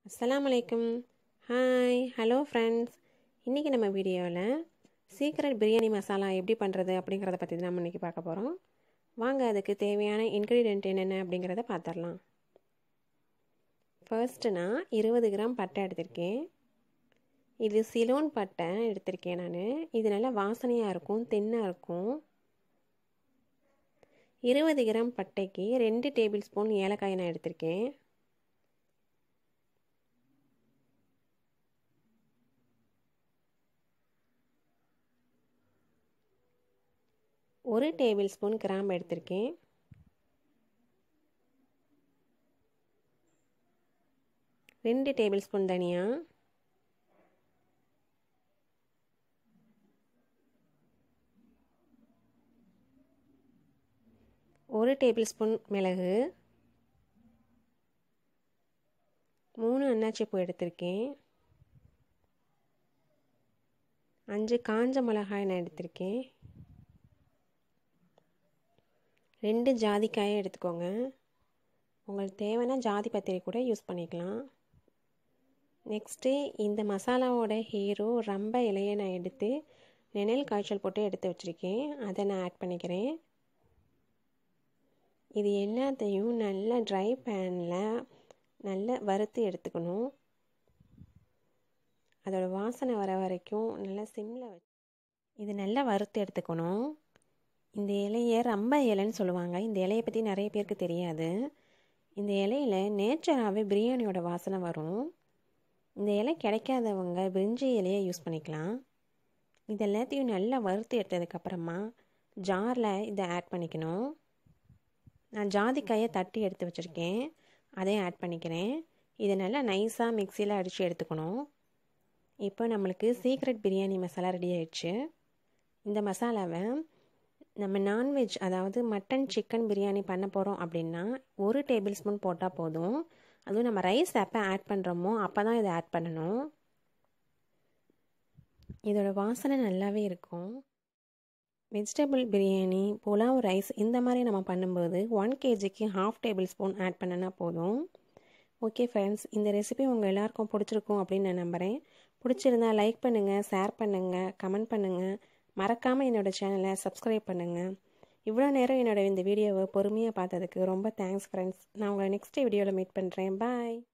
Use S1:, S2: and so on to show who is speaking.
S1: அஸ்ஸலாமு அலைக்கும் hi hello friends இன்றைக்கி நம்ம வீடியோவில் சீக்ரெட் பிரியாணி மசாலா எப்படி பண்ணுறது அப்படிங்கிறத பற்றி தான் நம்ம இன்றைக்கி பார்க்க போகிறோம் வாங்க அதுக்கு தேவையான இன்க்ரீடியன்ட் என்னென்ன அப்படிங்கிறத பார்த்துடலாம் ஃபர்ஸ்ட்டு நான் இருபது கிராம் பட்டை எடுத்திருக்கேன் இது சிலோன் பட்டை எடுத்திருக்கேன் நான் இது நல்லா வாசனையாக இருக்கும் தென்னாக இருக்கும் இருபது கிராம் பட்டைக்கு ரெண்டு டேபிள் ஸ்பூன் ஏலக்காய் நான் எடுத்திருக்கேன் ஒரு டேபிள் ஸ்பூன் கிராம்பு எடுத்திருக்கேன் ரெண்டு டேபிள் ஸ்பூன் தனியா ஒரு டேபிள் ஸ்பூன் மிளகு மூணு அன்னாச்சிப்பூ எடுத்திருக்கேன் அஞ்சு காஞ்ச மிளகாய் நான் எடுத்திருக்கேன் ரெண்டு ஜாதிக்காயை எடுத்துக்கோங்க உங்களுக்கு தேவைன்னா ஜாதி பத்திரி கூட யூஸ் பண்ணிக்கலாம் நெக்ஸ்ட்டு இந்த மசாலாவோட ஹீரோ ரம்ப இலையை நான் எடுத்து நிழல் காய்ச்சல் போட்டு எடுத்து வச்சுருக்கேன் அதை நான் ஆட் பண்ணிக்கிறேன் இது எல்லாத்தையும் நல்லா ட்ரை பேனில் நல்லா வறுத்து எடுத்துக்கணும் அதோட வாசனை வர வரைக்கும் நல்லா சிம்மில் வச்சு இது நல்லா வறுத்து எடுத்துக்கணும் இந்த இலையை ரம்ப இலைன்னு சொல்லுவாங்க இந்த இலையை பற்றி நிறைய பேருக்கு தெரியாது இந்த இலையில் நேச்சராகவே பிரியாணியோட வாசனை வரும் இந்த இலை கிடைக்காதவங்க பிரிஞ்சி இலையை யூஸ் பண்ணிக்கலாம் இது எல்லாத்தையும் நல்லா வறுத்து எடுத்ததுக்கப்புறமா ஜாரில் இதை ஆட் பண்ணிக்கணும் நான் ஜாதிக்காயை தட்டி எடுத்து வச்சுருக்கேன் அதையும் ஆட் பண்ணிக்கிறேன் இதை நல்லா நைஸாக மிக்சியில் அடித்து எடுத்துக்கணும் இப்போ நம்மளுக்கு சீக்ரெட் பிரியாணி மசாலா ரெடி ஆயிடுச்சு இந்த மசாலாவை நம்ம நான்வெஜ் அதாவது மட்டன் சிக்கன் பிரியாணி பண்ண போகிறோம் அப்படின்னா ஒரு டேபிள் ஸ்பூன் போட்டால் போதும் அதுவும் நம்ம ரைஸ் எப்போ ஆட் பண்ணுறோமோ அப்போ தான் இதை ஆட் பண்ணணும் இதோட வாசனை நல்லாவே இருக்கும் வெஜிடபிள் பிரியாணி புலாவ் ரைஸ் இந்த மாதிரி நம்ம பண்ணும்போது ஒன் கேஜிக்கு ஹாஃப் டேபிள் ஸ்பூன் ஆட் பண்ணினா போதும் ஓகே ஃப்ரெண்ட்ஸ் இந்த ரெசிபி உங்கள் எல்லாருக்கும் பிடிச்சிருக்கும் அப்படின்னு நான் நம்புகிறேன் பிடிச்சிருந்தா லைக் பண்ணுங்கள் ஷேர் பண்ணுங்கள் கமெண்ட் பண்ணுங்கள் மறக்காமல் என்னோடய சேனலை சப்ஸ்கிரைப் பண்ணுங்கள் இவ்வளோ நேரம் என்னோட இந்த வீடியோவை பொறுமையாக பார்த்ததுக்கு ரொம்ப தேங்க்ஸ் ஃப்ரெண்ட்ஸ் நான் உங்களை நெக்ஸ்ட் வீடியோவில் மீட் பண்ணுறேன் பாய்